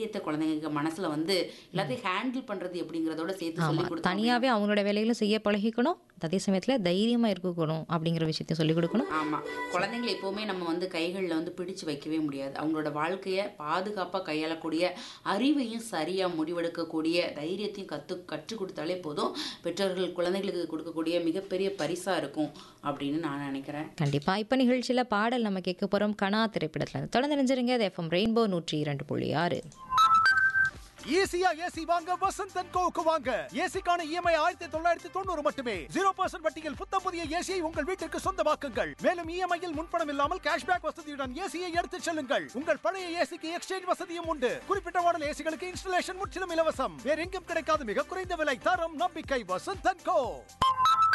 தைரியத்தை குழந்தைங்க மனசுல வந்து எல்லாத்தையும் ஹேண்டில் பண்றது எப்படிங்கிறதோட சேர்த்து சொல்லி ஆமாம் கொடுத்தோம் தனியாகவே அவங்களோட வேலைகளை செய்ய பழகிக்கணும் அதே சமயத்தில் தைரியமாக இருக்கணும் அப்படிங்கிற விஷயத்தையும் சொல்லிக் கொடுக்கணும் ஆமா குழந்தைங்களை எப்பவுமே நம்ம வந்து கைகளில் வந்து பிடிச்சு வைக்கவே முடியாது அவங்களோட வாழ்க்கையை பாதுகாப்பா கையாளக்கூடிய அறிவையும் சரியா முடிவெடுக்கக்கூடிய தைரியத்தையும் கத்து கற்றுக் கொடுத்தாலே போதும் பெற்றோர்கள் குழந்தைகளுக்கு கொடுக்கக்கூடிய மிகப்பெரிய பரிசா இருக்கும் அப்படின்னு நான் நினைக்கிறேன் கண்டிப்பாக இப்போ நிகழ்ச்சியில் பாடல் நம்ம கேட்க போகிறோம் கனா திரைப்படத்தில் தொடர்ந்து நினைஞ்சிருங்க அது எஃப்எம் ரெயின்போ நூற்றி இரண்டு புள்ளி ஆறு ஈஸியா ஏசி வாங்க வசந்த் அண்ட் கோவுக்கு வாங்க ஏசிக்கான இஎம்ஐ ஆயிரத்தி தொள்ளாயிரத்தி தொண்ணூறு மட்டுமே ஜீரோ பர்சன்ட் வட்டியில் புத்தம் புதிய ஏசியை உங்கள் வீட்டிற்கு சொந்தமாக்குங்கள் மேலும் இஎம்ஐயில் முன்பணம் இல்லாமல் கேஷ்பேக் வசதியுடன் ஏசியை எடுத்துச் செல்லுங்கள் உங்கள் பழைய ஏசிக்கு எக்ஸ்சேஞ்ச் வசதியும் உண்டு குறிப்பிட்ட மாடல் ஏசிகளுக்கு இன்ஸ்டலேஷன் முற்றிலும் இலவசம் வேற எங்கும் கிடைக்காத மிக குறைந்த விலை தரம் நம்பிக்கை வசந்த் அண்ட் கோ